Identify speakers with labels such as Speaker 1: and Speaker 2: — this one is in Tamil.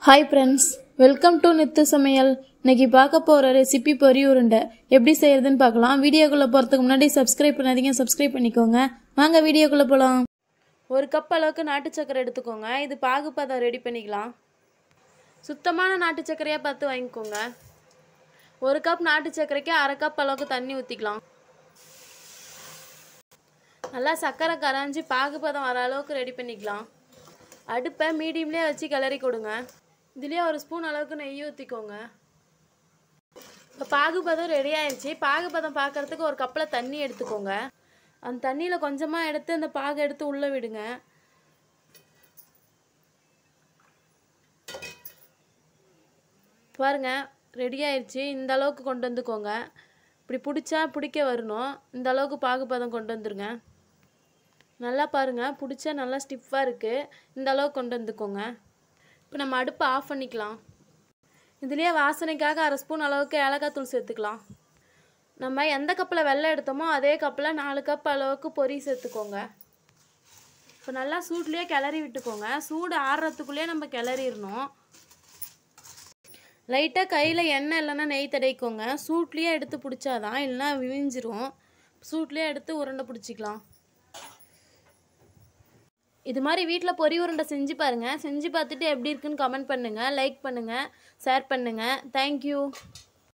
Speaker 1: hi friends welcome to Nithu சமையல் இன்னைக்கு பார்க்க போகிற ரெசிபி பொரி உருண்டை எப்படி செய்யறதுன்னு பார்க்கலாம் வீடியோக்குள்ளே போகிறதுக்கு முன்னாடி சப்ஸ்கிரைப் பண்ணாதீங்க சப்ஸ்கிரைப் பண்ணிக்கோங்க வாங்க வீடியோக்குள்ளே போகலாம் ஒரு கப் அளவுக்கு நாட்டு சக்கரை எடுத்துக்கோங்க இது பாகுபதம் ரெடி பண்ணிக்கலாம் சுத்தமான நாட்டு சர்க்கரையாக பார்த்து வாங்கிக்கோங்க ஒரு கப் நாட்டு சர்க்கரைக்கு அரை கப் அளவுக்கு தண்ணி ஊற்றிக்கலாம் நல்லா சர்க்கரை கரைஞ்சி பாகுபதம் வர அளவுக்கு ரெடி பண்ணிக்கலாம் அடுப்பை மீடியம்லேயே வச்சு கிளறி கொடுங்க இதுலேயே ஒரு ஸ்பூன் அளவுக்கு நெய் ஊற்றிக்கோங்க இப்போ பாகுபதம் ரெடி ஆயிடுச்சு பாகுபதம் பார்க்கறதுக்கு ஒரு கப்பில் தண்ணி எடுத்துக்கோங்க அந்த தண்ணியில் கொஞ்சமாக எடுத்து அந்த பாகு எடுத்து உள்ளே விடுங்க பாருங்க ரெடி ஆயிடுச்சு இந்த அளவுக்கு கொண்டு வந்துக்கோங்க இப்படி பிடிச்சா பிடிக்க வரணும் இந்த அளவுக்கு பாகுபதம் கொண்டு வந்துருங்க நல்லா பாருங்கள் பிடிச்சா நல்லா ஸ்டிஃபாக இருக்குது இந்த அளவுக்கு கொண்டு வந்துக்கோங்க இப்போ நம்ம அடுப்பை ஆஃப் பண்ணிக்கலாம் இதுலேயே வாசனைக்காக அரை ஸ்பூன் அளவுக்கு ஏலக்காய் தூள் சேர்த்துக்கலாம் நம்ம எந்த கப்பில் வெள்ளை எடுத்தோமோ அதே கப்பில் நாலு கப் அளவுக்கு பொரி சேர்த்துக்கோங்க இப்போ நல்லா சூட்லேயே கிளறி விட்டுக்கோங்க சூடு ஆறுறதுக்குள்ளேயே நம்ம கிளறிடணும் லைட்டாக கையில் எண்ணெய் இல்லைன்னா நெய் தடைக்கோங்க சூட்லேயே எடுத்து பிடிச்சாதான் இல்லைன்னா விழிஞ்சிரும் சூட்லேயே எடுத்து உருண்டை பிடிச்சிக்கலாம் இது மாதிரி வீட்டில் பொரி உருண்டை செஞ்சு பாருங்கள் செஞ்சு பார்த்துட்டு எப்படி இருக்குன்னு கமெண்ட் பண்ணுங்கள் லைக் பண்ணுங்கள் ஷேர் பண்ணுங்கள் தேங்க்யூ